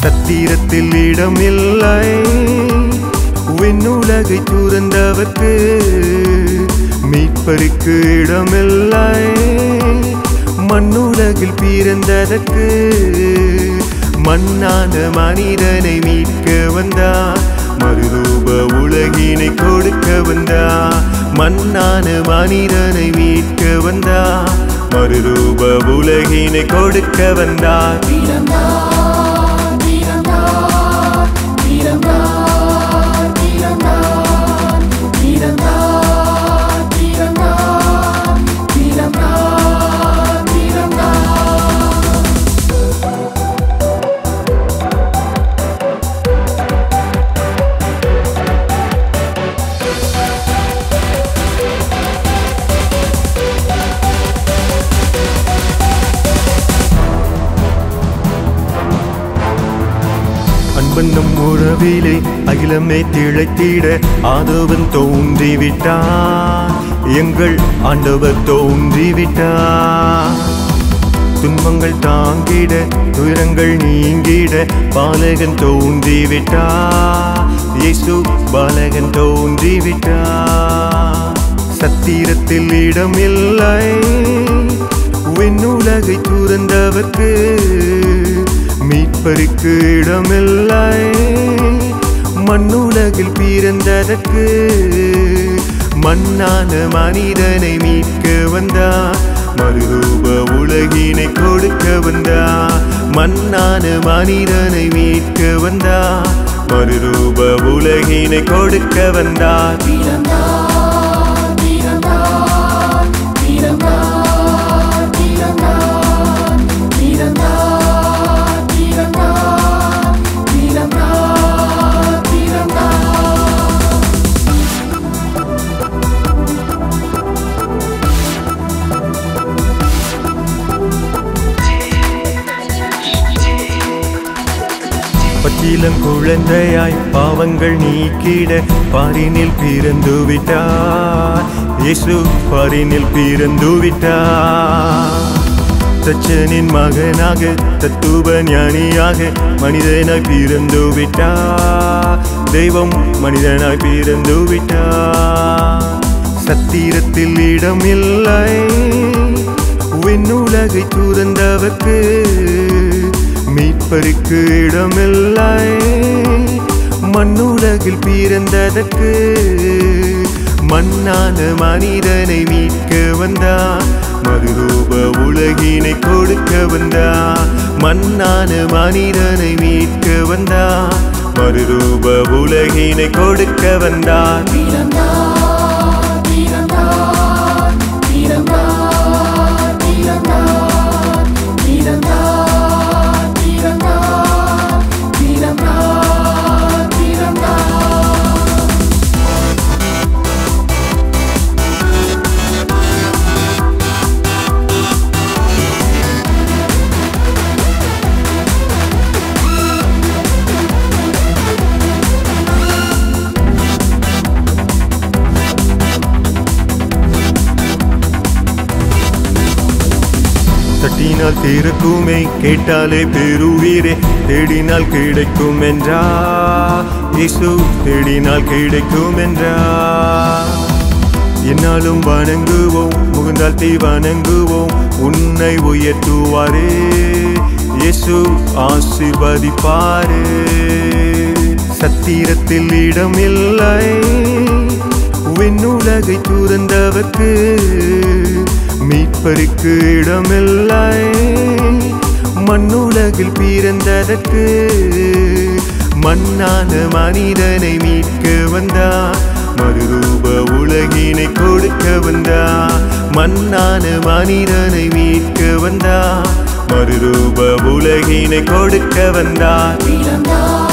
சத்திரத்தில் இடமில்லை விண்ணுலகை துறந்தவர்க்கு மீட்பருக்கு இடமில்லை மண்ணுலகில் பிறந்ததற்கு மண்ணான மனிதனை மீட்க வந்தார் மறுரூப உலகினை கொடுக்க வந்தார் மண்ணான மனிதனை மீட்க வந்தார் மறுரூப உலகினை கொடுக்க வந்தார் பிறந்தார் பிறந்தார் பிறந்தார் பிறந்தார் பிறந்தார் பிறந்தார் பிறந்தார் பிறந்தார் அன்பென்னும் உறவிலே அகிலமே திளைத்திட ஆதவன் தோன்றிவிட்டார் எங்கள் ஆண்டவர் தோன்றிவிட்டார் துன்பங்கள் தாங்கிட துயரங்கள் நீங்கிட பாலகன் தோன்றிவிட்டார் இயேசு பாலகன் தோன்றிவிட்டார் சத்திரத்தில் இடமில்லை விண்ணுலகை துறந்தவர்க்கு மீட்பருக்கு இடமில்லை மண்ணுலகில் பிறந்ததற்கு மண்ணான மனிதனை மீட்க வந்தார் மறுரூப உலகினை கொடுக்க வந்தார் மண்ணான மனிதனை மீட்க வந்தார் மறுரூப உலகினை கொடுக்க வந்தார் பிறந்தார் பிறந்தார் பிறந்தார் பிறந்தார் பிறந்தார் பிறந்தார் பிறந்தார் பிறந்தார் பச்சிலம் குழந்தையாய் பாவங்கள் நீக்கிட பாரினில் பிறந்து விட்டார் இயேசு பாரினில் பிறந்து விட்டார் தச்சனின் மகனாக தத்துவ ஞானியாக மனிதனாய் பிறந்து விட்டார் தெய்வம் மனிதனாய் பிறந்து விட்டார் சத்திரத்தில் இடமில்லை விண்ணுலகை துறந்தவர்க்கு மீட்பருக்கு இடமில்லை மண்ணுலகில் பிறந்ததற்கு மண்ணான மனிதனை மீட்க வந்தார் மறுரூப உலகினை கொடுக்க வந்தார் மண்ணான மனிதனை மீட்க வந்தார் மறுரூப உலகினை கொடுக்க வந்தார் பிறந்தார் பிறந்தார் பிறந்தார் பிறந்தார் பிறந்தார் பிறந்தார் பிறந்தார் பிறந்தார் தட்டினால் திறக்குமே கேட்டாலே பெருவீரே தேடினால் கிடைக்கும் என்றா இயேசு தேடினால் கிடைக்கும் என்றா என்னாலும் வணங்குவோம் முகுந்தால் தீ வணங்குவோம் உன்னை உயர்த்துவாரே இயேசு ஆசீர்வதிப்பாரே சத்திரத்தில் இடமில்லை விண்ணுலகை துறந்தவர்க்கு மீட்பருக்கு இடமில்லை மண்ணுலகில் பிறந்ததற்கு மண்ணான மனிதனை மீட்க வந்தார் மறுரூப உலகினை கொடுக்க வந்தார் மண்ணான மனிதனை மீட்க வந்தார் மறுரூப உலகினை கொடுக்க வந்தார் பிறந்தார்